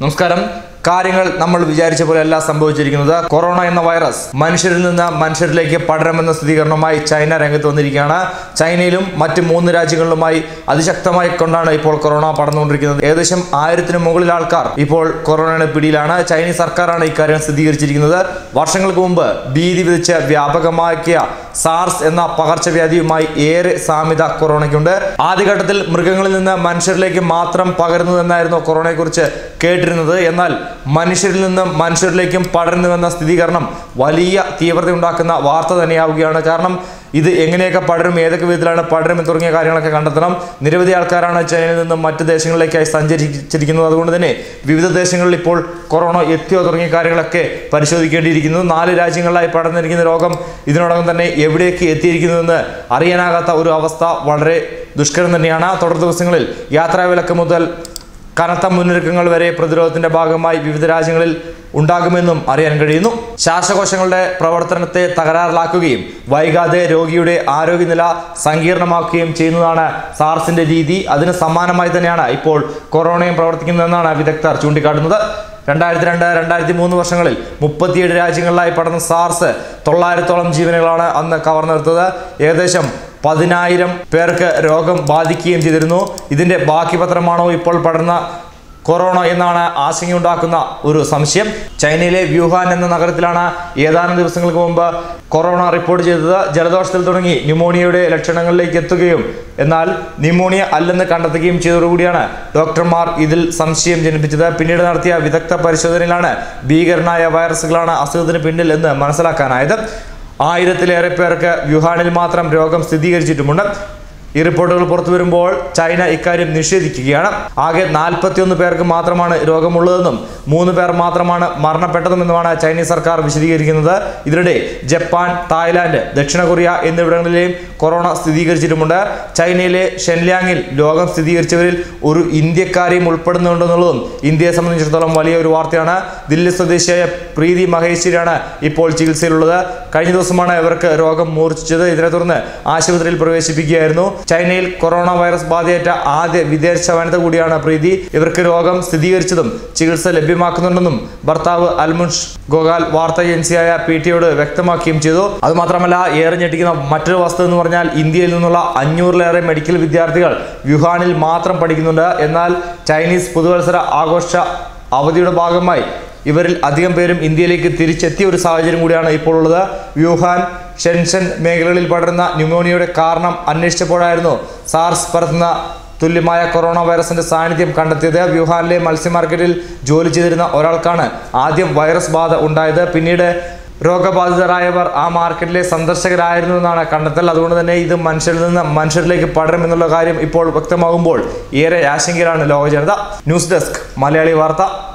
നമസ്കാരം കാര്യങ്ങൾ നമ്മൾ വിചാരിച്ച പോലെ അല്ല സംഭവിച്ചിരിക്കുന്നത് കൊറോണ എന്ന വൈറസ് മനുഷ്യരിൽ നിന്ന് മനുഷ്യരിലേക്ക് പടരുമെന്ന സ്ഥിരീകരണവുമായി ചൈന രംഗത്ത് വന്നിരിക്കുകയാണ് ചൈനയിലും മറ്റ് മൂന്ന് രാജ്യങ്ങളിലുമായി അതിശക്തമായി കൊണ്ടാണ് ഇപ്പോൾ കൊറോണ പടർന്നുകൊണ്ടിരിക്കുന്നത് ഏകദേശം ആയിരത്തിന് മുകളിൽ ആൾക്കാർ ഇപ്പോൾ കൊറോണയുടെ പിടിയിലാണ് ചൈനീസ് സർക്കാരാണ് ഇക്കാര്യം സ്ഥിരീകരിച്ചിരിക്കുന്നത് വർഷങ്ങൾക്ക് മുമ്പ് ഭീതി വിധിച്ച് വ്യാപകമാക്കിയ സാർസ് എന്ന പകർച്ചവ്യാധിയുമായി ഏറെ സാമ്യത കൊറോണയ്ക്കുണ്ട് ആദ്യഘട്ടത്തിൽ മൃഗങ്ങളിൽ നിന്ന് മനുഷ്യരിലേക്ക് മാത്രം പകരുന്നു എന്നായിരുന്നു കൊറോണയെക്കുറിച്ച് കേട്ടിരുന്നത് എന്നാൽ മനുഷ്യരിൽ നിന്നും മനുഷ്യരിലേക്കും പടരുന്നുവെന്ന സ്ഥിരീകരണം വലിയ തീവ്രത ഉണ്ടാക്കുന്ന വാർത്ത തന്നെയാവുകയാണ് കാരണം ഇത് എങ്ങനെയൊക്കെ പടരും ഏതൊക്കെ വിധത്തിലാണ് പടരും എന്ന് തുടങ്ങിയ കാര്യങ്ങളൊക്കെ കണ്ടെത്തണം നിരവധി ആൾക്കാരാണ് ചൈനയിൽ നിന്നും മറ്റ് ദേശങ്ങളിലേക്കായി സഞ്ചരിച്ചിരിക്കുന്നത് അതുകൊണ്ട് തന്നെ വിവിധ ദേശങ്ങളിൽ ഇപ്പോൾ കൊറോണ എത്തിയോ തുടങ്ങിയ കാര്യങ്ങളൊക്കെ പരിശോധിക്കേണ്ടിയിരിക്കുന്നു നാല് രാജ്യങ്ങളിലായി പടർന്നിരിക്കുന്ന രോഗം ഇതിനോടകം തന്നെ എവിടേക്ക് എത്തിയിരിക്കുന്നുവെന്ന് അറിയാനാകാത്ത ഒരു അവസ്ഥ വളരെ ദുഷ്കരം തന്നെയാണ് തുടർ ദിവസങ്ങളിൽ യാത്രാവിലക്ക് മുതൽ കനത്ത മുന്നൊരുക്കങ്ങൾ വരെ പ്രതിരോധത്തിന്റെ ഭാഗമായി വിവിധ രാജ്യങ്ങളിൽ ഉണ്ടാകുമെന്നും അറിയാൻ കഴിയുന്നു ശ്വാസകോശങ്ങളുടെ പ്രവർത്തനത്തെ തകരാറിലാക്കുകയും വൈകാതെ രോഗിയുടെ ആരോഗ്യനില സങ്കീർണമാക്കുകയും ചെയ്യുന്നതാണ് സാർസിന്റെ രീതി അതിന് സമാനമായി തന്നെയാണ് ഇപ്പോൾ കൊറോണയും പ്രവർത്തിക്കുന്നതെന്നാണ് വിദഗ്ധർ ചൂണ്ടിക്കാട്ടുന്നത് രണ്ടായിരത്തി രണ്ട് രണ്ടായിരത്തി മൂന്ന് വർഷങ്ങളിൽ മുപ്പത്തിയേഴ് രാജ്യങ്ങളിലായി പടർന്ന സാർസ് തൊള്ളായിരത്തോളം ജീവനുകളാണ് അന്ന് കവർന്നെടുത്തത് ഏകദേശം പതിനായിരം പേർക്ക് രോഗം ബാധിക്കുകയും ചെയ്തിരുന്നു ഇതിന്റെ ബാക്കി പത്രമാണോ ഇപ്പോൾ പടർന്ന കൊറോണ എന്നാണ് ആശങ്കയുണ്ടാക്കുന്ന ഒരു സംശയം ചൈനയിലെ വ്യൂഹാൻ എന്ന നഗരത്തിലാണ് ഏതാനും ദിവസങ്ങൾക്ക് മുമ്പ് കൊറോണ റിപ്പോർട്ട് ചെയ്തത് ജലദോഷത്തിൽ തുടങ്ങി ന്യൂമോണിയയുടെ ലക്ഷണങ്ങളിലേക്ക് എത്തുകയും എന്നാൽ ന്യൂമോണിയ അല്ലെന്ന് കണ്ടെത്തുകയും ചെയ്തതോടുകൂടിയാണ് ഡോക്ടർമാർ ഇതിൽ സംശയം ജനിപ്പിച്ചത് പിന്നീട് നടത്തിയ വിദഗ്ധ പരിശോധനയിലാണ് ഭീകരനായ വൈറസുകളാണ് അസുഖത്തിന് പിന്നിൽ എന്ന് മനസ്സിലാക്കാനായത് ആയിരത്തിലേറെ പേർക്ക് വ്യൂഹാനിൽ മാത്രം രോഗം സ്ഥിരീകരിച്ചിട്ടുമുണ്ട് ഈ റിപ്പോർട്ടുകൾ പുറത്തു വരുമ്പോൾ ചൈന ഇക്കാര്യം നിഷേധിക്കുകയാണ് ആകെ നാൽപ്പത്തിയൊന്ന് പേർക്ക് മാത്രമാണ് രോഗമുള്ളതെന്നും മൂന്ന് പേർ മാത്രമാണ് മരണപ്പെട്ടതുമെന്നുമാണ് ചൈനീസ് സർക്കാർ വിശദീകരിക്കുന്നത് ഇതിനിടെ ജപ്പാൻ തായ്ലാന്റ് ദക്ഷിണ കൊറിയ എന്നിവിടങ്ങളിലെയും കൊറോണ സ്ഥിരീകരിച്ചിട്ടുമുണ്ട് ചൈനയിലെ ഷെൻലിയാങ്ങിൽ രോഗം സ്ഥിരീകരിച്ചവരിൽ ഒരു ഇന്ത്യക്കാരെയും ഉൾപ്പെടുന്നുണ്ടെന്നുള്ളതും ഇന്ത്യയെ സംബന്ധിച്ചിടത്തോളം വലിയ ഒരു വാർത്തയാണ് ദില്ലി സ്വദേശിയായ പ്രീതി മഹേശ്വരിയാണ് ഇപ്പോൾ ചികിത്സയിലുള്ളത് കഴിഞ്ഞ ദിവസമാണ് ഇവർക്ക് രോഗം മൂർച്ഛിച്ചത് ഇതിനെ തുടർന്ന് ആശുപത്രിയിൽ പ്രവേശിപ്പിക്കുകയായിരുന്നു ചൈനയിൽ കൊറോണ വൈറസ് ബാധയേറ്റ ആദ്യ വിദേശ വനിത കൂടിയാണ് പ്രീതി ഇവർക്ക് രോഗം സ്ഥിരീകരിച്ചതും ചികിത്സ ലഭ്യമാക്കുന്നുണ്ടെന്നും ഭർത്താവ് അൽമുൻഷ് ഗോകാൽ വാർത്താ ഏജൻസിയായ പി ടിയോട് വ്യക്തമാക്കുകയും ചെയ്തു അതുമാത്രമല്ല ഏറെ ഞെട്ടിക്കുന്ന മറ്റൊരു വസ്തു എന്ന് പറഞ്ഞാൽ ഇന്ത്യയിൽ നിന്നുള്ള അഞ്ഞൂറിലേറെ മെഡിക്കൽ വിദ്യാർത്ഥികൾ വ്യൂഹാനിൽ മാത്രം പഠിക്കുന്നുണ്ട് എന്നാൽ ചൈനീസ് പുതുവത്സര ആഘോഷ അവധിയുടെ ഭാഗമായി ഇവരിൽ അധികം പേരും ഇന്ത്യയിലേക്ക് തിരിച്ചെത്തിയ ഒരു സാഹചര്യം കൂടിയാണ് ഇപ്പോൾ ഉള്ളത് വ്യൂഹാൻ ഷെൻഷൻ മേഖലകളിൽ പടരുന്ന ന്യൂമോണിയയുടെ കാരണം അന്വേഷിച്ചപ്പോഴായിരുന്നു സാർസ് പരത്തുന്ന തുല്യമായ കൊറോണ വൈറസിന്റെ സാന്നിധ്യം കണ്ടെത്തിയത് വ്യൂഹാനിലെ മത്സ്യ മാർക്കറ്റിൽ ജോലി ചെയ്തിരുന്ന ഒരാൾക്കാണ് ആദ്യം വൈറസ് ബാധ ഉണ്ടായത് പിന്നീട് രോഗബാധിതരായവർ ആ മാർക്കറ്റിലെ സന്ദർശകരായിരുന്നു എന്നാണ് കണ്ടെത്തൽ അതുകൊണ്ട് തന്നെ ഇത് മനുഷ്യരിൽ നിന്ന് മനുഷ്യരിലേക്ക് പടരും എന്നുള്ള കാര്യം ഇപ്പോൾ വ്യക്തമാകുമ്പോൾ ഏറെ ആശങ്കയിലാണ് ലോക ജനത ന്യൂസ് ഡെസ്ക് മലയാളി വാർത്ത